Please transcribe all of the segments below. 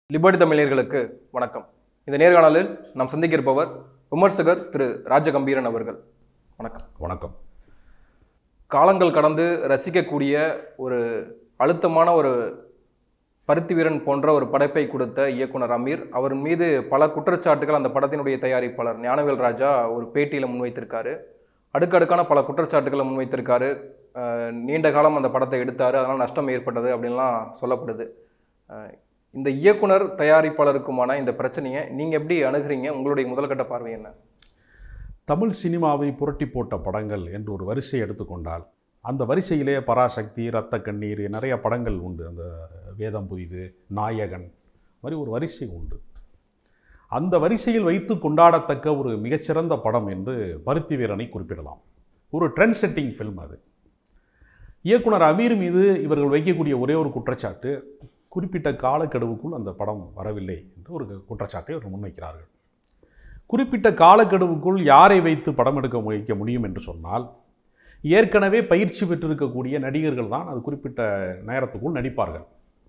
Liberty தமிழர்களுக்கு வணக்கம் இந்த நேர்காணலில் நாம் சந்திக்க இருப்பவர் விமர்சகர் திரு ராஜகம்பீரன் அவர்கள் வணக்கம் வணக்கம் காலங்கள் கடந்து ரசிக்கக்கூடிய ஒரு அழுத்தமான ஒரு பருத்தி வீரன் போன்ற ஒரு படைப்பை கொடுத்த இயக்குனர் அமீர் அவர் மீது பல குற்றச்சாட்டுகள் அந்த படத்தினுடைய தயாரிப்பாளர் ஞானவேல் ராஜா ஒரு பேட்டியில் முன்வைத்திருக்காரு அடுக்கடுக்கான பல குற்றச்சாட்டுகளை முன்வைத்திருக்காரு அஹ் நீண்ட காலம் அந்த படத்தை எடுத்தார் அதனால் நஷ்டம் ஏற்பட்டது அப்படின்லாம் சொல்லப்படுது அஹ் இந்த இயக்குனர் தயாரிப்பாளருக்குமான இந்த பிரச்சனையை நீங்கள் எப்படி அணுகுறீங்க உங்களுடைய முதல்கட்ட பார்வை என்ன தமிழ் சினிமாவை புரட்டி போட்ட படங்கள் என்று ஒரு வரிசை எடுத்துக்கொண்டால் அந்த வரிசையிலே பராசக்தி ரத்த கண்ணீர் நிறைய படங்கள் உண்டு அந்த வேதம் புதிது நாயகன் மாதிரி ஒரு வரிசை உண்டு அந்த வரிசையில் வைத்து கொண்டாடத்தக்க ஒரு மிகச்சிறந்த படம் என்று பருத்தி வீரனை குறிப்பிடலாம் ஒரு ட்ரெண்ட் செட்டிங் ஃபில்ம் அது இயக்குனர் அமீர் மீது இவர்கள் வைக்கக்கூடிய ஒரே ஒரு குற்றச்சாட்டு குறிப்பிட்ட காலக்கெடுவுக்குள் அந்த படம் வரவில்லை என்று ஒரு குற்றச்சாட்டை அவர் முன்வைக்கிறார்கள் குறிப்பிட்ட காலக்கெடுவுக்குள் யாரை வைத்து படம் எடுக்க வைக்க முடியும் என்று சொன்னால் ஏற்கனவே பயிற்சி பெற்றிருக்கக்கூடிய நடிகர்கள் தான் அது குறிப்பிட்ட நேரத்துக்குள் நடிப்பார்கள்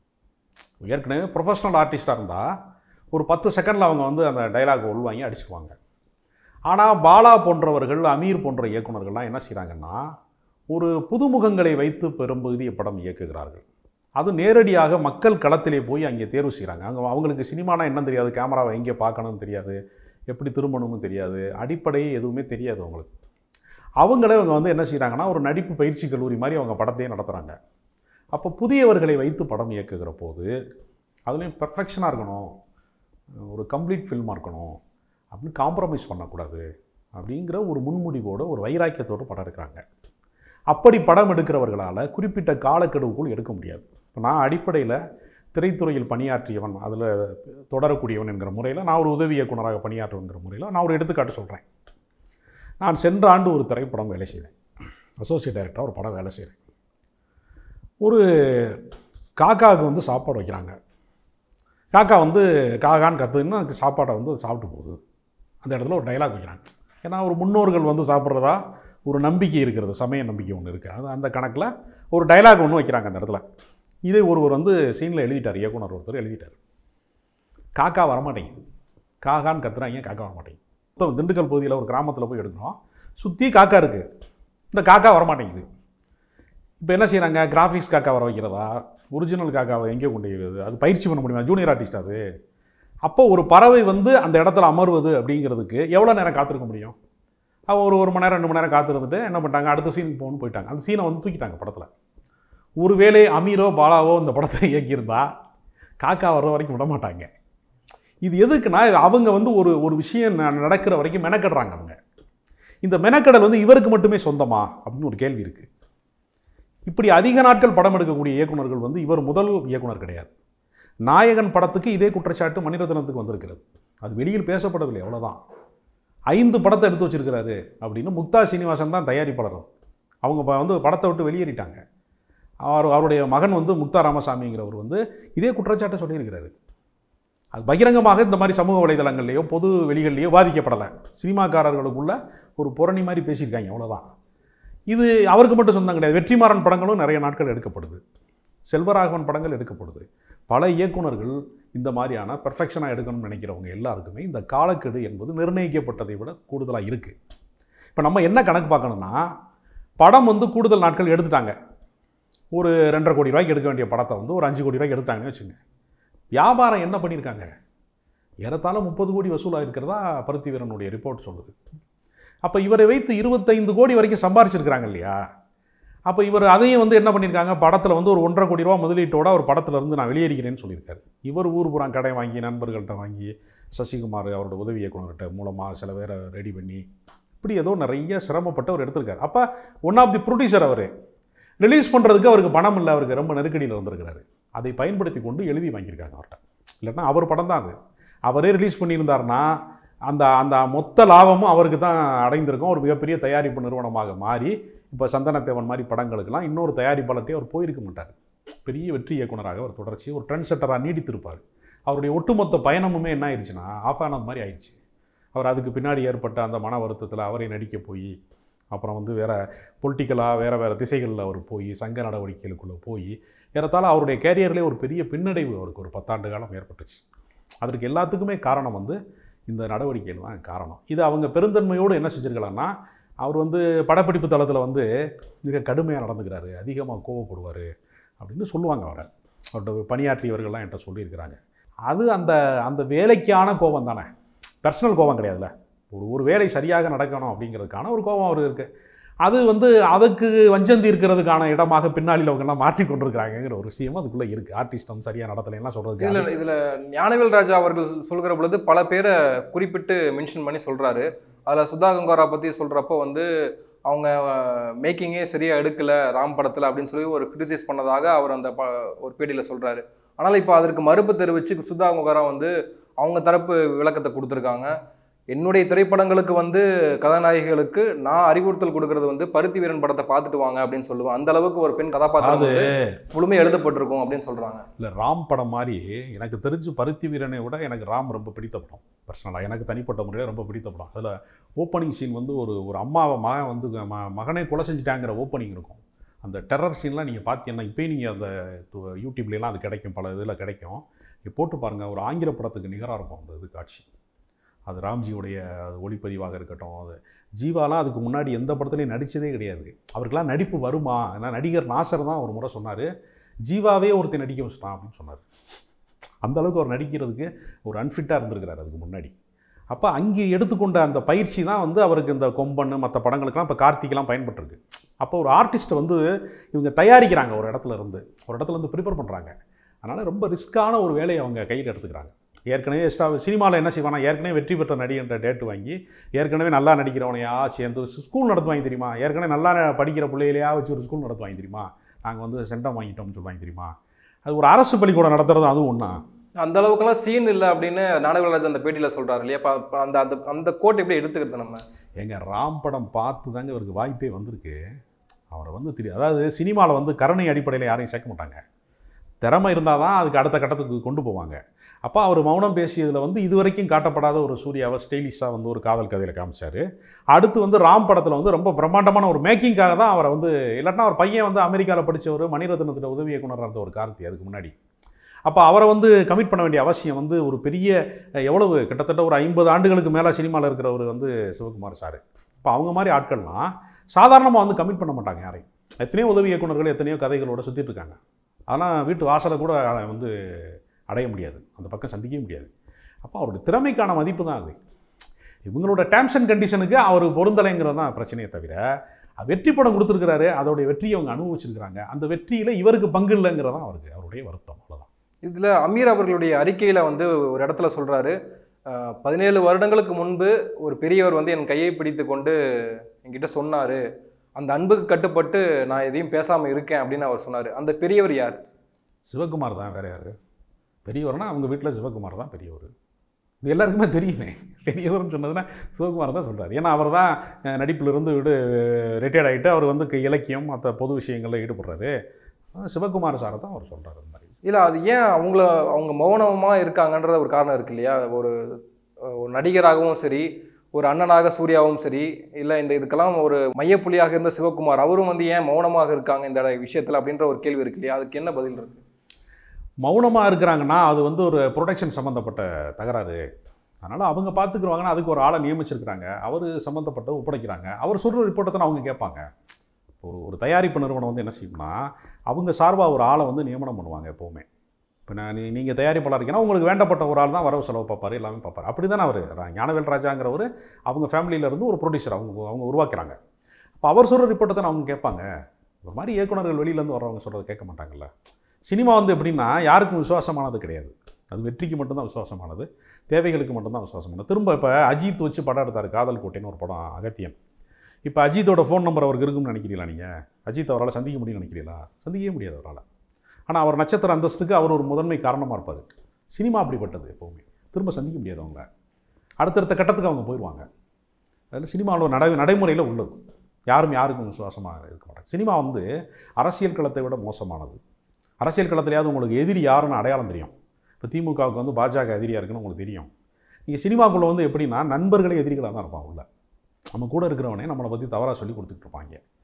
ஏற்கனவே ப்ரொஃபஷனல் ஆர்டிஸ்டாக இருந்தால் ஒரு பத்து செகண்டில் அவங்க வந்து அந்த டைலாக் உள்வாங்கி அடிச்சுக்குவாங்க ஆனால் பாலா போன்றவர்கள் அமீர் போன்ற இயக்குனர்கள்லாம் என்ன செய்கிறாங்கன்னா ஒரு புதுமுகங்களை வைத்து பெரும்பகுதிய படம் இயக்குகிறார்கள் அது நேரடியாக மக்கள் களத்திலே போய் அங்கே தேர்வு செய்கிறாங்க அங்கே அவங்களுக்கு சினிமானா என்ன தெரியாது கேமராவை எங்கே பார்க்கணும்னு தெரியாது எப்படி திரும்பணும்னு தெரியாது அடிப்படை எதுவுமே தெரியாது அவங்களுக்கு அவங்களே அவங்க வந்து என்ன செய்கிறாங்கன்னா ஒரு நடிப்பு பயிற்சி கல்லூரி மாதிரி அவங்க படத்தையே நடத்துகிறாங்க அப்போ புதியவர்களை வைத்து படம் இயக்குகிற போது அதுலேயும் பெர்ஃபெக்ஷனாக இருக்கணும் ஒரு கம்ப்ளீட் ஃபில்மாக இருக்கணும் அப்படின்னு காம்ப்ரமைஸ் பண்ணக்கூடாது அப்படிங்கிற ஒரு முன்முடிவோடு ஒரு வைராக்கியத்தோடு படம் எடுக்கிறாங்க அப்படி படம் எடுக்கிறவர்களால் குறிப்பிட்ட காலக்கெடுவுக்குள் எடுக்க முடியாது இப்போ நான் அடிப்படையில் திரைத்துறையில் பணியாற்றியவன் அதில் தொடரக்கூடியவன் என்கிற முறையில் நான் ஒரு உதவி இயக்குனராக பணியாற்றுவங்கிற முறையில் நான் ஒரு எடுத்துக்காட்டு சொல்கிறேன் நான் சென்ற ஆண்டு ஒரு திரைப்படம் வேலை செய்தேன் அசோசியேட் டைரக்டராக ஒரு படம் வேலை செய்கிறேன் ஒரு காக்காவுக்கு வந்து சாப்பாடு வைக்கிறாங்க காக்கா வந்து காக்கான்னு கற்றுன்னு அதுக்கு சாப்பாடை வந்து அது சாப்பிட்டு போகுது அந்த இடத்துல ஒரு டைலாக் வைக்கிறாங்க ஏன்னா ஒரு முன்னோர்கள் வந்து சாப்பிட்றதா ஒரு நம்பிக்கை இருக்கிறது சமய நம்பிக்கை ஒன்று இருக்குது அது அந்த கணக்கில் ஒரு டைலாக் ஒன்று வைக்கிறாங்க அந்த இடத்துல இதே ஒருவர் வந்து சீனில் எழுதிட்டார் இயக்குனர் ஒருத்தர் எழுதிட்டார் காக்கா வரமாட்டேங்குது காக்கான்னு கத்துறாங்க காக்கா வரமாட்டேங்குது மொத்தம் திண்டுக்கல் பகுதியில் ஒரு கிராமத்தில் போய் எடுக்கணும் சுற்றி காக்கா இருக்குது இந்த காக்கா வரமாட்டேங்குது இப்போ என்ன செய்கிறாங்க கிராஃபிக்ஸ் காக்கா வர வைக்கிறதா ஒரிஜினல் காக்காவை எங்கே கொண்டு வைக்கிறது அது பயிற்சி பண்ண முடியுமா ஜூனியர் ஆர்டிஸ்ட் அது அப்போ ஒரு பறவை வந்து அந்த இடத்துல அமர்வது அப்படிங்கிறதுக்கு எவ்வளோ நேரம் காத்திருக்க முடியும் அவன் ஒரு ஒரு மணி நேரம் ரெண்டு மணி நேரம் காத்திருந்துட்டு என்ன பண்ணிட்டாங்க அடுத்த சீனுக்கு போகணும்னு போயிட்டாங்க அந்த சீனை வந்து தூக்கிட்டாங்க படத்தில் ஒருவேளை அமீரோ பாலாவோ இந்த படத்தை இயக்கியிருந்தா காக்கா வர்ற வரைக்கும் விட மாட்டாங்க இது எதுக்குன்னா அவங்க வந்து ஒரு ஒரு விஷயம் ந- நடக்கிற வரைக்கும் மெனக்கடுறாங்க அவங்க இந்த மெனக்கடல் வந்து இவருக்கு மட்டுமே சொந்தமா அப்படின்னு ஒரு கேள்வி இருக்குது இப்படி அதிக நாட்கள் படம் எடுக்கக்கூடிய இயக்குனர்கள் வந்து இவர் முதல் இயக்குனர் கிடையாது நாயகன் படத்துக்கு இதே குற்றச்சாட்டு மணிரத்னத்துக்கு வந்திருக்கிறது அது வெளியில் பேசப்படவில்லை அவ்வளோதான் ஐந்து படத்தை எடுத்து வச்சிருக்கிறாரு அப்படின்னு முக்தா சீனிவாசன் தான் தயாரிப்பாளர் அவங்க ப- வந்து படத்தை விட்டு வெளியேறிட்டாங்க அவர் அவருடைய மகன் வந்து முக்தா ராமசாமிங்கிறவர் வந்து இதே குற்றச்சாட்டை சொல்லியிருக்கிறாரு அது பகிரங்கமாக இந்த மாதிரி சமூக வலைதளங்கள்லையோ பொது வெளிகள்லையோ பாதிக்கப்படலை சினிமாக்காரர்களுக்குள்ள ஒரு புரணி மாதிரி பேசியிருக்காங்க அவ்வளோதான் இது அவருக்கு மட்டும் சொந்தம் கிடையாது வெற்றிமாறன் படங்களும் நிறைய நாட்கள் எடுக்கப்படுது செல்வராகவன் படங்கள் எடுக்கப்படுது பல இயக்குனர்கள் இந்த மாதிரியான பெர்ஃபெக்ஷனாக எடுக்கணும்னு நினைக்கிறவங்க எல்லாருக்குமே இந்த காலக்கெடு என்பது நிர்ணயிக்கப்பட்டதை விட கூடுதலாக இருக்குது இப்போ நம்ம என்ன கணக்கு பார்க்கணும்னா படம் வந்து கூடுதல் நாட்கள் எடுத்துட்டாங்க ஒரு ரெண்டரை கோடி ரூபாய்க்கு எடுக்க வேண்டிய படத்தை வந்து ஒரு அஞ்சு கோடி ரூபாய்க்கு எடுத்தாங்கன்னு வச்சுங்க வியாபாரம் என்ன பண்ணியிருக்காங்க ஏறத்தாழ முப்பது கோடி வசூலாக இருக்கிறதா பருத்தி வீரனுடைய ரிப்போர்ட் சொல்லுது அப்போ இவரை வைத்து இருபத்தைந்து கோடி வரைக்கும் சம்பாரிச்சிருக்கிறாங்க இல்லையா அப்போ இவர் அதையும் வந்து என்ன பண்ணியிருக்காங்க படத்தில் வந்து ஒரு ஒன்றரை கோடி ரூபா முதலீட்டோட ஒரு படத்துல இருந்து நான் வெளியேறிக்கிறேன்னு சொல்லியிருக்காரு இவர் ஊர் புறம் கடை வாங்கி நண்பர்கள்ட்ட வாங்கி சசிகுமார் அவரோட உதவி இயக்குனர்கிட்ட மூலமாக சில பேரை ரெடி பண்ணி இப்படி ஏதோ நிறைய சிரமப்பட்டு அவர் எடுத்திருக்காரு அப்போ ஒன் ஆஃப் தி ப்ரொடியூசர் அவர் ரிலீஸ் பண்ணுறதுக்கு அவருக்கு பணம் இல்லை அவருக்கு ரொம்ப நெருக்கடியில் வந்திருக்கிறாரு அதை பயன்படுத்தி கொண்டு எழுதி வாங்கியிருக்காங்க அவர்கிட்ட இல்லைன்னா அவர் படம் தான் அது அவரே ரிலீஸ் பண்ணியிருந்தாருன்னா அந்த அந்த மொத்த லாபமும் அவருக்கு தான் அடைந்திருக்கும் ஒரு மிகப்பெரிய தயாரிப்பு நிறுவனமாக மாறி இப்போ சந்தனத்தேவன் மாதிரி படங்களுக்கெல்லாம் இன்னொரு தயாரிப்பாளர்கிட்டே அவர் போயிருக்க மாட்டார் பெரிய வெற்றி இயக்குனராக அவர் தொடர்ச்சி ஒரு ட்ரெண்ட் செட்டராக நீடித்திருப்பார் அவருடைய ஒட்டுமொத்த பயணமுமே என்ன ஆயிடுச்சுன்னா ஆஃப் ஆனது மாதிரி ஆயிடுச்சு அவர் அதுக்கு பின்னாடி ஏற்பட்ட அந்த மன வருத்தத்தில் அவரை நடிக்க போய் அப்புறம் வந்து வேறு பொலிட்டிக்கலாக வேறு வேறு திசைகளில் அவர் போய் சங்க நடவடிக்கைகளுக்குள்ளே போய் ஏறத்தாழ அவருடைய கேரியர்லேயே ஒரு பெரிய பின்னடைவு அவருக்கு ஒரு பத்தாண்டு காலம் ஏற்பட்டுச்சு அதற்கு எல்லாத்துக்குமே காரணம் வந்து இந்த நடவடிக்கைகள் தான் காரணம் இது அவங்க பெருந்தன்மையோடு என்ன செஞ்சுருக்கலாம்னா அவர் வந்து படப்பிடிப்பு தளத்தில் வந்து மிக கடுமையாக நடந்துக்கிறாரு அதிகமாக கோவப்படுவார் அப்படின்னு சொல்லுவாங்க அவரை அவர்கிட்ட பணியாற்றியவர்கள்லாம் என்கிட்ட சொல்லியிருக்கிறாங்க அது அந்த அந்த வேலைக்கான கோபம் தானே பர்சனல் கோபம் கிடையாதுல்ல ஒரு ஒரு வேலை சரியாக நடக்கணும் அப்படிங்கிறதுக்கான ஒரு கோபம் அவர் இருக்குது அது வந்து அதுக்கு வஞ்சந்தி இருக்கிறதுக்கான இடமாக பின்னாளில் அவங்கெல்லாம் மாற்றி கொண்டிருக்கிறாங்கங்கிற ஒரு விஷயமும் அதுக்குள்ளே இருக்குது ஆர்டிஸ்ட் வந்து சரியாக நடத்தலைன்னா சொல்கிறதுக்கு இதுல இதுல ஞானவேல் ராஜா அவர்கள் சொல்கிற பொழுது பல பேரை குறிப்பிட்டு மென்ஷன் பண்ணி சொல்றாரு அதுல சுதா கங்காரா பத்தி சொல்றப்போ வந்து அவங்க மேக்கிங்கே சரியா எடுக்கல ராம் படத்துல அப்படின்னு சொல்லி ஒரு கிரிட்டிசைஸ் பண்ணதாக அவர் அந்த ப- ஒரு பேட்டியில சொல்றாரு ஆனால் இப்போ அதற்கு மறுப்பு தெரிவிச்சு சுதா கங்காரா வந்து அவங்க தரப்பு விளக்கத்தை கொடுத்துருக்காங்க என்னுடைய திரைப்படங்களுக்கு வந்து கதாநாயகிகளுக்கு நான் அறிவுறுத்தல் கொடுக்கறது வந்து பருத்தி வீரன் படத்தை பார்த்துட்டு வாங்க அப்படின்னு சொல்லுவேன் அந்த அளவுக்கு ஒரு பெண் கதாபாத்திரம் அது வந்து முழுமையா எழுதப்பட்டிருக்கும் அப்படின்னு சொல்றாங்க இல்லை ராம் படம் மாதிரி எனக்கு தெரிஞ்சு பருத்தி வீரனை விட எனக்கு ராம் ரொம்ப பிடித்த படம் பர்சனலாக எனக்கு தனிப்பட்ட முறையில் ரொம்ப பிடித்த படம் அதில் ஓப்பனிங் சீன் வந்து ஒரு ஒரு அம்மாவை மகன் வந்து ம மகனே கொலை செஞ்சுட்டாங்கிற ஓப்பனிங் இருக்கும் அந்த டெரர் சீன்லாம் நீங்கள் பார்த்தீங்கன்னா இப்போயும் நீங்கள் அந்த து- யூடியூப்லலாம் அது கிடைக்கும் பல இதில் கிடைக்கும் நீங்கள் போட்டு பாருங்கள் ஒரு ஆங்கில படத்துக்கு நிகராக இருக்கும் அந்த இது காட்சி அது ராம்ஜியுடைய ஒளிப்பதிவாக இருக்கட்டும் அது ஜீவாலாம் அதுக்கு முன்னாடி எந்த படத்துலையும் நடித்ததே கிடையாது அவருக்கெல்லாம் நடிப்பு வருமா ஏன்னா நடிகர் நாசர் தான் ஒரு முறை சொன்னார் ஜீவாவே ஒருத்தன் நடிக்க வச்சிட்டான் அப்படின்னு சொன்னார் அந்த அளவுக்கு அவர் நடிக்கிறதுக்கு ஒரு அன்ஃபிட்டாக இருந்திருக்கிறார் அதுக்கு முன்னாடி அப்போ அங்கே எடுத்துக்கொண்ட அந்த பயிற்சி தான் வந்து அவருக்கு இந்த கொம்பன் மற்ற படங்களுக்கெல்லாம் இப்போ கார்த்திக்லாம் பயன்பட்டுருக்கு அப்போ ஒரு ஆர்டிஸ்ட்டை வந்து இவங்க தயாரிக்கிறாங்க ஒரு இடத்துல இருந்து ஒரு இடத்துல இருந்து ப்ரிப்பேர் பண்ணுறாங்க அதனால் ரொம்ப ரிஸ்க்கான ஒரு வேலையை அவங்க கையில் எடுத்துக்கிறாங்க ஏற்கனவே எக்ஸ்ட்ரா சினிமாவில் என்ன செய்வானா ஏற்கனவே வெற்றி பெற்ற நடிகன்ற டேட்டு வாங்கி ஏற்கனவே நல்லா நடிக்கிறவனையா சேர்ந்து ஸ்கூல் நடத்துவாங்க தெரியுமா ஏற்கனவே நல்லா படிக்கிற பிள்ளைகளையா வச்சு ஒரு ஸ்கூல் நடத்துவாங்க தெரியுமா நாங்கள் வந்து சென்டம் வாங்கிட்டோம்னு சொல்லுவாங்க தெரியுமா அது ஒரு அரசு பள்ளிக்கூடம் நடத்துறது அதுவும் ஒன்றா அந்த அளவுக்குலாம் சீன் இல்லை அப்படின்னு நாடகராஜ் அந்த பேட்டியில சொல்றாரு இல்லையா அப்ப- அப்ப அந்த அந்த அந்த கோட் எப்படி எடுத்துக்கிறது நம்ம எங்க ராம் படம் பார்த்து தாங்க இவருக்கு வாய்ப்பே வந்திருக்கு அவரை வந்து தெரியும் அதாவது சினிமாவில் வந்து கருணை அடிப்படையில் யாரையும் சேர்க்க மாட்டாங்க திறமை இருந்தால் தான் அதுக்கு அடுத்த கட்டத்துக்கு கொண்டு போவாங்க அப்போ அவர் மௌனம் பேசியதில் வந்து இதுவரைக்கும் காட்டப்படாத ஒரு சூர்யாவை ஸ்டைலிஷாக வந்து ஒரு காதல் கதையில் காமிச்சார் அடுத்து வந்து ராம் படத்தில் வந்து ரொம்ப பிரம்மாண்டமான ஒரு மேக்கிங்காக தான் அவரை வந்து இல்லாட்டினா அவர் பையன் வந்து அமெரிக்காவில் படித்தவர் மணிரத்னத்தில் உதவி இயக்குனராக இருந்த ஒரு கார்த்தி அதுக்கு முன்னாடி அப்போ அவரை வந்து கமிட் பண்ண வேண்டிய அவசியம் வந்து ஒரு பெரிய அஹ், எவ்வளவு கிட்டத்தட்ட ஒரு ஐம்பது ஆண்டுகளுக்கு மேலே சினிமாவில் இருக்கிறவர் வந்து சிவகுமார் சார் இப்போ அவங்க மாதிரி ஆட்கள்லாம் சாதாரணமாக வந்து கமிட் பண்ண மாட்டாங்க யாரையும் எத்தனையோ உதவி இயக்குனர்கள் எத்தனையோ கதைகளோட சுற்றிட்டு இருக்காங்க அதெல்லாம் வீட்டு வாசலை கூட அஹ், வந்து அடைய முடியாது அந்த பக்கம் சந்திக்கவே முடியாது அப்போ அவருடைய திறமைக்கான மதிப்பு தான் அது இவங்களோட டேர்ம்ஸ் அண்ட் கண்டிஷனுக்கு அவர் பொருந்தலைங்கிறது தான் பிரச்சனையே தவிர அது வெற்றி படம் கொடுத்துருக்கிறாரு அதோடைய வெற்றியை அவங்க அனுபவிச்சிருக்கிறாங்க அந்த வெற்றியில் இவருக்கு பங்கு இல்லைங்கிறது தான் அவருக்கு அவருடைய வருத்தம் அவ்வளோதான் இதுல அமீர் அவர்களுடைய அறிக்கையில வந்து ஒரு இடத்துல சொல்றாரு அஹ், பதினேழு வருடங்களுக்கு முன்பு ஒரு பெரியவர் வந்து என் கையை பிடித்து கொண்டு என்கிட்ட சொன்னாரு அந்த அன்புக்கு கட்டுப்பட்டு நான் எதையும் பேசாம இருக்கேன் அப்படின்னு அவர் சொன்னாரு அந்த பெரியவர் யார் சிவகுமார் தான் வேற யார் பெரியவர்னா அவங்க வீட்டில் சிவகுமார் தான் பெரியவர் இது எல்லாருக்குமே தெரியுமே பெரியவர்னு சொன்னதுன்னா சிவகுமார் தான் சொல்கிறார் ஏன்னா அவர் தான் நடிப்பிலிருந்து விடு ரிட்டையர்ட் ஆகிட்டு அவர் வந்து க- இலக்கியம் மற்ற பொது விஷயங்களில் ஈடுபடுறாரு அஹ் சிவகுமார் சாரை தான் அவர் சொல்கிறார் இந்த மாதிரி இல்ல அது ஏன் அவங்கள அவங்க மௌனமா இருக்காங்கன்ற ஒரு காரணம் இருக்கு இல்லையா ஒரு அஹ், ஒரு நடிகராகவும் சரி ஒரு அண்ணனாக சூர்யாவும் சரி இல்ல இந்த இதுக்கெல்லாம் ஒரு மையப்புள்ளியாக இருந்த சிவகுமார் அவரும் வந்து ஏன் மௌனமாக இருக்காங்க இந்த விஷயத்துல அப்படின்ற ஒரு கேள்வி இருக்கு இல்லையா அதுக்கு என்ன பதில் இருக்கு மௌனமாக இருக்கிறாங்கன்னா அது வந்து ஒரு ப்ரொடக்ஷன் சம்மந்தப்பட்ட தகராறு அதனால் அவங்க பார்த்துக்குருவாங்கன்னா அதுக்கு ஒரு ஆளை நியமிச்சிருக்கிறாங்க அவர் சம்மந்தப்பட்ட ஒப்படைக்கிறாங்க அவர் சொல்கிற ரிப்போர்ட்டை தான் அவங்க கேட்பாங்க ஒரு ஒரு தயாரிப்பு நிறுவனம் வந்து என்ன செய்யும்னா அவங்க சார்பாக ஒரு ஆளை வந்து நியமனம் பண்ணுவாங்க எப்போவுமே இப்போ நான் நீ நீங்கள் தயாரிப்பாளர் இருக்கீங்கன்னா உங்களுக்கு வேண்டப்பட்ட ஒரு ஆள் தான் வரவு செலவு பார்ப்பாரு எல்லாமே பார்ப்பாரு அப்படி தானே அவர் ஞானவேல் ராஜாங்கிறவர் அவங்க ஃபேமிலியில இருந்து ஒரு ப்ரொடியூசர் அவங்க அவங்க உருவாக்குறாங்க அப்போ அவர் சொல்கிற ரிப்போர்ட்டை தான் அவங்க கேட்பாங்க ஒரு மாதிரி இயக்குனர்கள் வெளியிலேருந்து வர்றவங்க சொல்கிறத கேட்க மாட்டாங்கல்ல சினிமா வந்து எப்படின்னா யாருக்கும் விசுவாசமானது கிடையாது அது வெற்றிக்கு மட்டும்தான் விசுவாசமானது தேவைகளுக்கு மட்டும்தான் விசுவாசமானது திரும்ப இப்போ அஜித் வச்சு படம் எடுத்தார் காதல் கோட்டைன்னு ஒரு படம் அகத்தியன் இப்போ அஜித்தோட ஃபோன் நம்பர் அவருக்கு இருக்கும்னு நினைக்கிறீங்களா நீங்கள் அஜித் அவரால் சந்திக்க முடியும்னு நினைக்கிறீங்களா சந்திக்கவே முடியாது அவரால் ஆனால் அவர் நட்சத்திர அந்தஸ்துக்கு அவர் ஒரு முதன்மை காரணமாக இருப்பார் சினிமா அப்படிப்பட்டது எப்போவுமே திரும்ப சந்திக்க முடியாது அவங்கள அடுத்தடுத்த கட்டத்துக்கு அவங்க போயிடுவாங்க அதில் சினிமாவில் நடை நடைமுறையில் உள்ளது யாரும் யாருக்கும் விசுவாசமாக இருக்க மாட்டாங்க சினிமா வந்து அரசியல் களத்தை விட மோசமானது அரசியல் களத்துலையாவது உங்களுக்கு எதிரி யாருன்னு அடையாளம் தெரியும் இப்போ திமுகவுக்கு வந்து பாஜக எதிரியாக இருக்குன்னு உங்களுக்கு தெரியும் நீங்கள் சினிமாக்குள்ளே வந்து எப்படின்னா நண்பர்களே எதிரிகளாக தான் இருப்பான் உள்ள நம்ம கூட இருக்கிறவனே நம்மளை பற்றி தவறாக சொல்லி கொடுத்துட்டு இருப்பாங்க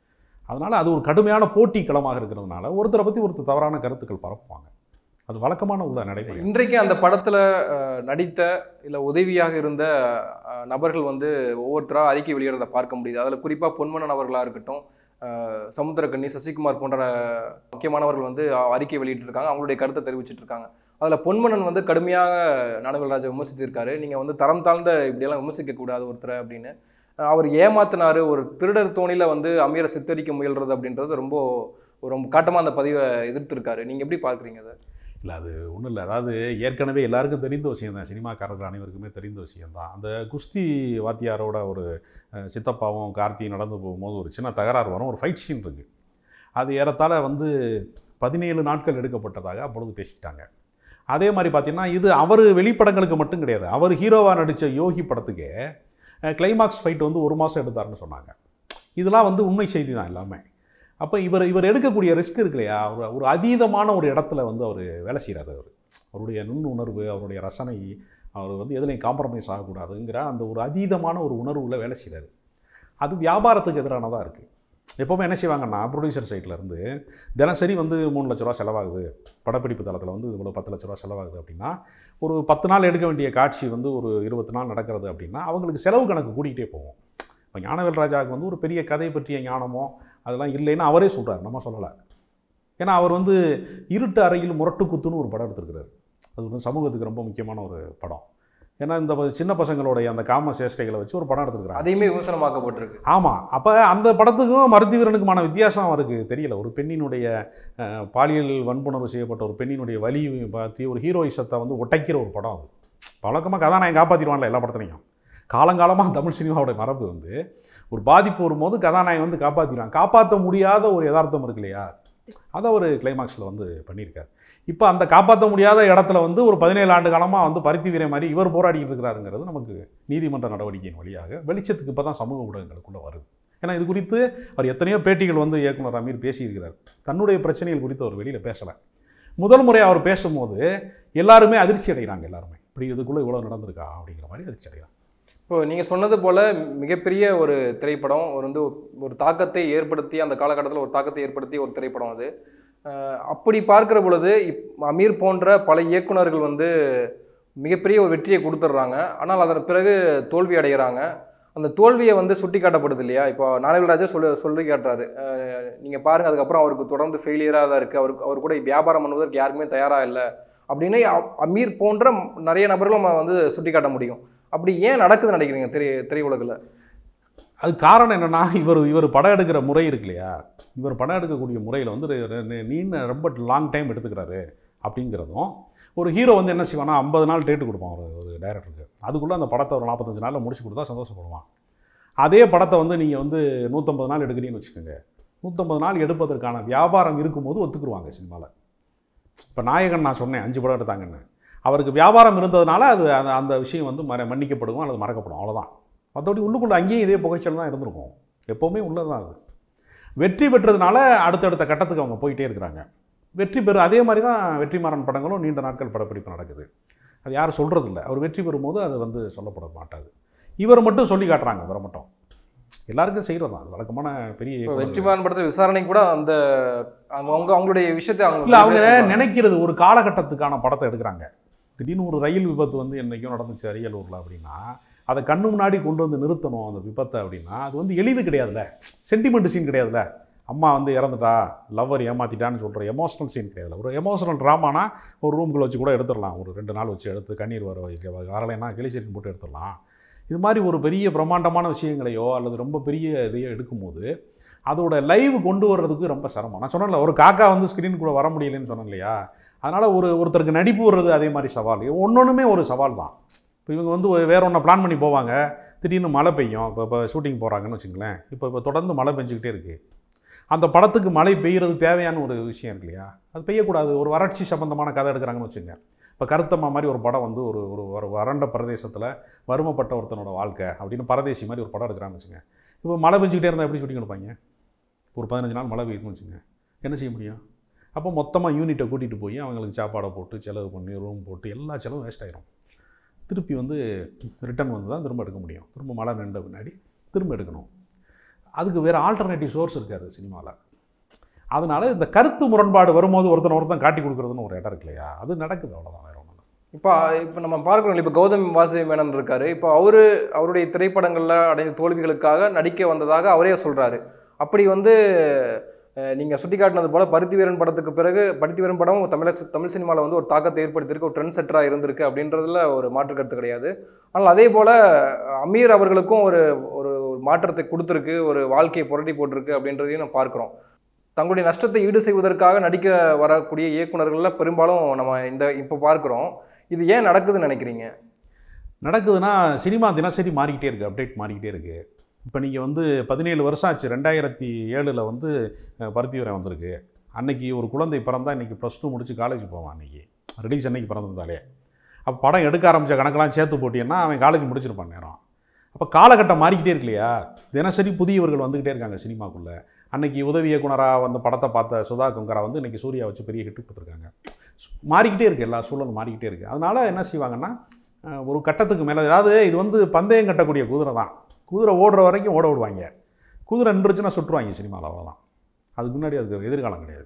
அதனால் அது ஒரு கடுமையான போட்டி களமாக இருக்கிறதுனால ஒருத்தரை பற்றி ஒருத்தர் தவறான கருத்துக்கள் பரப்புவாங்க அது வழக்கமான உள்ள நடைமுறை இன்றைக்கு அந்த படத்துல அஹ், நடித்த இல்ல உதவியாக இருந்த அஹ், நபர்கள் வந்து ஒவ்வொருத்தரா அறிக்கை வெளியிடுறத பார்க்க முடியுது அதுல குறிப்பா பொன்மனன் அவர்களா இருக்கட்டும் அஹ், சமுத்திரக்கண்ணி சசிகுமார் போன்ற முக்கியமானவர்கள் வந்து அஹ், அறிக்கை வெளியிட்டு இருக்காங்க அவங்களுடைய கருத்தை தெரிவிச்சிட்டு இருக்காங்க அதுல பொன்மனன் வந்து கடுமையாக நானகல்ராஜை விமர்சித்திருக்காரு நீங்க வந்து தரம் தாழ்ந்த இப்படியெல்லாம் விமர்சிக்க கூடாது ஒருத்தரை அப்படின்னு அஹ், அவர் ஏமாத்தினாரு ஒரு திருடர் தோணில வந்து அமீரை சித்தரிக்க முயல்றது அப்படின்றது ரொம்ப ரொம்ப காட்டமா அந்த பதிவை எதிர்த்திருக்காரு நீங்க எப்படி பார்க்குறீங்க அதை இல்லை அது ஒன்றும் இல்லை அதாவது ஏற்கனவே எல்லாருக்கும் தெரிந்த விஷயம் தான் சினிமாக்காரர்கள் அனைவருக்குமே தெரிந்த விஷயம்தான் அந்த குஸ்தி வாத்தியாரோட ஒரு அஹ், சித்தப்பாவும் கார்த்தியும் நடந்து போகும்போது ஒரு சின்ன தகராறு வரும் ஒரு ஃபைட் சீன் இருக்குது அது ஏறத்தாழ வந்து பதினேழு நாட்கள் எடுக்கப்பட்டதாக அப்பொழுது பேசிக்கிட்டாங்க அதே மாதிரி பார்த்தீங்கன்னா இது அவர் வெளிப்படங்களுக்கு மட்டும் கிடையாது அவர் ஹீரோவாக நடித்த யோகி படத்துக்கே கிளைமாக்ஸ் ஃபைட் வந்து ஒரு மாதம் எடுத்தாருன்னு சொன்னாங்க இதெல்லாம் வந்து உண்மை செய்தி தான் எல்லாமே அப்போ இவர் இவர் எடுக்கக்கூடிய ரிஸ்க் இருக்கு இல்லையா ஒரு ஒரு அதீதமான ஒரு இடத்துல வந்து அவர் வேலை செய்கிறாரு அவர் அவருடைய நுண்ணுணர்வு அவருடைய ரசனை அவர் வந்து எதுலையும் காம்ப்ரமைஸ் ஆகக்கூடாதுங்கிற அந்த ஒரு அதீதமான ஒரு உணர்வுல வேலை செய்கிறாரு அது வியாபாரத்துக்கு எதிரானதாக இருக்குது எப்போவுமே என்ன செய்வாங்கன்னா ப்ரொடியூசர் சைட்ல இருந்து தினசரி வந்து மூணு லட்ச ரூபா செலவாகுது படப்பிடிப்பு தளத்தில் வந்து இவ்வளோ பத்து லட்ச ரூபா செலவாகுது அப்படின்னா ஒரு பத்து நாள் எடுக்க வேண்டிய காட்சி வந்து ஒரு இருபத்தி நாள் நடக்கிறது அப்படின்னா அவங்களுக்கு செலவு கணக்கு கூட்டிகிட்டே போகும் இப்போ ஞானவேல் ராஜாவுக்கு வந்து ஒரு பெரிய கதை பற்றிய ஞானமோ அதெல்லாம் இல்லைன்னு அவரே சொல்கிறார் நம்ம சொல்லலை ஏன்னா அவர் வந்து இருட்டு அறையில் முரட்டு குத்துன்னு ஒரு படம் எடுத்திருக்கிறாரு அது வந்து சமூகத்துக்கு ரொம்ப முக்கியமான ஒரு படம் ஏன்னா இந்த ப- சின்ன பசங்களுடைய அந்த காம சேஷ்டைகளை வச்சு ஒரு படம் எடுத்திருக்கிறாங்க அதையுமே விமர்சனமாக்கப்பட்டிருக்கு ஆமாம் அப்போ அந்த படத்துக்கும் மருத்துவீரனுக்குமான வித்தியாசம் அவருக்கு தெரியல ஒரு பெண்ணினுடைய அஹ், பாலியல் வன்புணர்வு செய்யப்பட்ட ஒரு பெண்ணினுடைய வலி பற்றி ஒரு ஹீரோயிசத்தை வந்து ஒட்டைக்கிற ஒரு படம் அது வழக்கமாக கதாநாயகன் காப்பாற்றிடுவான்ல எல்லா படத்துலையும் காலங்காலமாக தமிழ் சினிமாவோட மரபு வந்து ஒரு பாதிப்பு வரும்போது கதாநாயகன் வந்து காப்பாற்றிடுவான் காப்பாற்ற முடியாத ஒரு யதார்த்தம் இருக்கு இல்லையா அதை ஒரு கிளைமாக்ஸில் வந்து பண்ணியிருக்காரு இப்போ அந்த காப்பாற்ற முடியாத இடத்துல வந்து ஒரு பதினேழு ஆண்டு காலமாக வந்து பருத்தி வீரை மாதிரி இவர் போராடிட்டு இருக்கிறாருங்கிறது நமக்கு நீதிமன்ற நடவடிக்கையின் வழியாக வெளிச்சத்துக்கு இப்போ தான் சமூக ஊடகங்களுக்குள்ளே வருது ஏன்னா இது குறித்து அவர் எத்தனையோ பேட்டிகள் வந்து இயக்குனர் அமீர் பேசியிருக்கிறார் தன்னுடைய பிரச்சனைகள் குறித்து அவர் வெளியில் பேசலை முதல் முறை அவர் பேசும்போது எல்லாருமே அதிர்ச்சி அடைகிறாங்க எல்லாருமே இப்படி இதுக்குள்ளே இவ்வளோ நடந்திருக்கா அப்படிங்கிற மாதிரி அதிர்ச்சி அடைகிறாங்க இப்போ நீங்கள் சொன்னது போல் மிகப்பெரிய ஒரு திரைப்படம் ஒரு வந்து ஒரு தாக்கத்தை ஏற்படுத்தி அந்த காலகட்டத்தில் ஒரு தாக்கத்தை ஏற்படுத்திய ஒரு திரைப்படம் அது அஹ் அப்படி பார்க்கிற பொழுது இப் அமீர் போன்ற பல இயக்குனர்கள் வந்து மிகப்பெரிய ஒரு வெற்றியை கொடுத்துட்றாங்க ஆனால் அதன் பிறகு தோல்வி அடைகிறாங்க அந்த தோல்வியை வந்து சுட்டி காட்டப்படுது இல்லையா இப்போ நானகராஜா சொல்லி சொல்லி காட்டுறாரு நீங்கள் பாருங்கள் அதுக்கப்புறம் அவருக்கு தொடர்ந்து ஃபெயிலியராக தான் இருக்குது அவருக்கு அவர் கூட வியாபாரம் பண்ணுவதற்கு யாருக்குமே தயாராக இல்லை அப்படின்னு அ- அமீர் போன்ற நிறைய நபர்களும் நம்ம வந்து சுட்டி காட்ட முடியும் அப்படி ஏன் நடக்குதுன்னு நினைக்கிறீங்க திரை திரையுலகில் அது காரணம் என்னென்னா இவர் இவர் படம் எடுக்கிற முறை இருக்கு இல்லையா இவர் படம் எடுக்கக்கூடிய முறையில் வந்து ரெ- ரெ- ரெ- நீண்ட ரொம்ப லாங் டைம் எடுத்துக்கிறாரு அப்படிங்கிறதும் ஒரு ஹீரோ வந்து என்ன செய்வானா ஐம்பது நாள் டேட்டு கொடுப்பான் ஒரு ஒரு டைரக்டருக்கு அதுக்குள்ளே அந்த படத்தை ஒரு நாற்பத்தஞ்சு நாளில் முடிச்சு கொடுத்தா சந்தோஷப்படுவான் அதே படத்தை வந்து நீங்கள் வந்து நூற்றம்பது நாள் எடுக்கிறீங்கன்னு வச்சுக்கோங்க நூற்றம்பது நாள் எடுப்பதற்கான வியாபாரம் இருக்கும்போது ஒத்துக்குருவாங்க சினிமாவில் இப்போ நாயகன் நான் சொன்னேன் அஞ்சு படம் எடுத்தாங்கன்னு அவருக்கு வியாபாரம் இருந்ததுனால அது அந்த அந்த விஷயம் வந்து மற மன்னிக்கப்படும் அல்லது மறக்கப்படும் அவ்வளோதான் மற்றபடி உள்ளுக்குள்ளே அங்கேயும் இதே புகைச்சல் தான் இருந்திருக்கும் எப்போவுமே உள்ளதான் அது வெற்றி பெற்றதுனால அடுத்தடுத்த கட்டத்துக்கு அவங்க போயிட்டே இருக்கிறாங்க வெற்றி பெறு அதே மாதிரி தான் வெற்றிமாறன் படங்களும் நீண்ட நாட்கள் படப்பிடிப்பு நடக்குது அது யாரும் சொல்கிறதில்ல அவர் வெற்றி பெறும்போது அது வந்து சொல்லப்பட மாட்டாது இவர் மட்டும் சொல்லி காட்டுறாங்க இவரை மட்டும் எல்லாருக்கும் செய்கிறது தான் அது வழக்கமான பெரிய இப்போ இயக்குனர்கள். வெற்றிமாறன் படத்தை விசாரணை கூட அந்த அவங்க அவங்களுடைய விஷயத்தை அவங்க இல்லை அவங்க சொல்றாங்க. நினைக்கிறது ஒரு காலகட்டத்துக்கான படத்தை எடுக்கிறாங்க திடீர்னு ஒரு ரயில் விபத்து வந்து என்னைக்கும் நடந்துச்சு அரியலூரில் அப்படின்னா அதை கண்ணு முன்னாடி கொண்டு வந்து நிறுத்தணும் அந்த விபத்தை அப்படின்னா அது வந்து எளிது கிடையாதுல்ல சென்டிமெண்ட் சீன் கிடையாதுல்ல அம்மா வந்து இறந்துட்டா லவ்வர் ஏமாத்திட்டான்னு சொல்கிற எமோஷனல் சீன் கிடையாதுல்ல ஒரு எமோஷனல் ட்ராமானா ஒரு ரூம்குள்ள வச்சு கூட எடுத்துடலாம் ஒரு ரெண்டு நாள் வச்சு எடுத்து கண்ணீர் வர வைக்க வரலைன்னா கிளிசரின் போட்டு எடுத்துடலாம் இது மாதிரி ஒரு பெரிய பிரம்மாண்டமான விஷயங்களையோ அல்லது ரொம்ப பெரிய இதையோ எடுக்கும்போது அதோட லைவ் கொண்டு வர்றதுக்கு ரொம்ப சிரமம் நான் சொன்னேன்ல ஒரு காக்கா வந்து ஸ்க்ரீனுக்குள்ளே வர முடியலைன்னு சொன்னேன் இல்லையா அதனால் ஒரு ஒருத்தருக்கு நடிப்பு வர்றது அதே மாதிரி சவால் ஒன்னொன்றுமே ஒரு சவால் தான் இப்போ இவங்க வந்து ஒரு வேற ஒன்றை பிளான் பண்ணி போவாங்க திடீர்னு மழை பெய்யும் இப்போ இப்போ ஷூட்டிங் போகிறாங்கன்னு வச்சுங்களேன் இப்போ இப்போ தொடர்ந்து மழை பெஞ்சிக்கிட்டே இருக்குது அந்த படத்துக்கு மழை பெய்யறது தேவையான ஒரு விஷயம் இருக்கு இல்லையா அது பெய்யக்கூடாது ஒரு வறட்சி சம்பந்தமான கதை எடுக்கிறாங்கன்னு வச்சுங்க இப்போ கருத்தம்மா மாதிரி ஒரு படம் வந்து ஒரு ஒரு ஒரு வறண்ட பிரதேசத்தில் வறுமைப்பட்ட ஒருத்தனோட வாழ்க்கை அப்படின்னு பரதேசி மாதிரி ஒரு படம் எடுக்கிறாங்கன்னு வச்சுங்க இப்போ மழை பெஞ்சிக்கிட்டே இருந்தால் எப்படி ஷூட்டிங் எடுப்பாங்க ஒரு பதினஞ்சு நாள் மழை பெய்யுதுன்னு வச்சுங்க என்ன செய்ய முடியும் அப்போ மொத்தமாக யூனிட்டை கூட்டிகிட்டு போய் அவங்களுக்கு சாப்பாடை போட்டு செலவு பண்ணி ரூம் போட்டு எல்லா செலவும் வேஸ்ட் ஆயிரும் திருப்பி வந்து ரிட்டர்ன் வந்து தான் திரும்ப எடுக்க முடியும் திரும்ப மழை நின்ற பின்னாடி திரும்ப எடுக்கணும் அதுக்கு வேறு ஆல்டர்னேட்டிவ் சோர்ஸ் இருக்காது சினிமாவில் அதனால இந்த கருத்து முரண்பாடு வரும்போது ஒருத்தன் ஒருத்தன் காட்டி கொடுக்குறதுன்னு ஒரு இடம் இருக்கு இல்லையா அது நடக்குது அவ்வளோதான் வேற ஒன்றும் இப்போ இப்போ நம்ம பார்க்குறோம் இப்போ கௌதம் வாசுதேவ் மேனன் இருக்காரு இப்போ அவரு அவருடைய திரைப்படங்களில் அடைந்த தோல்விகளுக்காக நடிக்க வந்ததாக அவரே சொல்றாரு அப்படி வந்து அஹ், நீங்க சுட்டிக்காட்டினது போல பருத்தி வீரன் படத்துக்கு பிறகு பருத்தி வீரன் படம் தமிழ் தமிழ் சினிமாவில் வந்து ஒரு தாக்கத்தை ஏற்படுத்தியிருக்கு ஒரு ட்ரெண்ட் செட்டராக இருந்திருக்கு அப்படின்றதுல ஒரு மாற்று கருத்து கிடையாது ஆனால் அதே போல அமீர் அவர்களுக்கும் ஒரு ஒரு ஒரு மாற்றத்தை கொடுத்துருக்கு ஒரு வாழ்க்கையை புரட்டி போட்டிருக்கு அப்படின்றதையும் நம்ம பார்க்குறோம் தங்களுடைய நஷ்டத்தை ஈடு செய்வதற்காக நடிக்க வரக்கூடிய இயக்குனர்கள்ல பெரும்பாலும் நம்ம இந்த இப்போ பார்க்குறோம் இது ஏன் நடக்குதுன்னு நினைக்கிறீங்க நடக்குதுன்னா சினிமா தினசரி மாறிக்கிட்டே இருக்குது அப்டேட் மாறிக்கிட்டே இருக்குது இப்போ நீங்கள் வந்து பதினேழு வருஷம் ஆச்சு ரெண்டாயிரத்தி ஏழில் வந்து அஹ், பருத்தி வீரன் வந்திருக்கு அன்னைக்கு ஒரு குழந்தை பிறந்தா இன்றைக்கி ப்ளஸ் டூ முடிச்சு காலேஜ் போவான் அன்றைக்கி ரிலீஸ் அன்னைக்கு பிறந்திருந்தாலே அப்போ படம் எடுக்க ஆரம்பித்த கணக்கெல்லாம் சேர்த்து போட்டிங்கன்னா அவன் காலேஜ் முடிச்சிருப்பான் நேரம் அப்போ காலகட்டம் மாறிக்கிட்டே இருக்கு இல்லையா தினசரி புதியவர்கள் வந்துக்கிட்டே இருக்காங்க சினிமாக்குள்ளே அன்னைக்கு உதவி இயக்குனராக வந்து படத்தை பார்த்த சுதா குங்கரா வந்து இன்றைக்கி சூர்யா வச்சு பெரிய ஹிட் கொடுத்துருக்காங்க மாறிக்கிட்டே இருக்குது எல்லா சூழலும் மாறிக்கிட்டே இருக்குது அதனால் என்ன செய்வாங்கன்னா அஹ், ஒரு கட்டத்துக்கு மேலே அதாவது இது வந்து பந்தயம் கட்டக்கூடிய குதிரை தான் குதிரை ஓடுற வரைக்கும் ஓட விடுவாங்க குதிரை நின்றுச்சுன்னா சுட்டுருவாங்க சினிமாவில் அவ்வளோதான் அதுக்கு முன்னாடி அதுக்கு எதிர்காலம் கிடையாது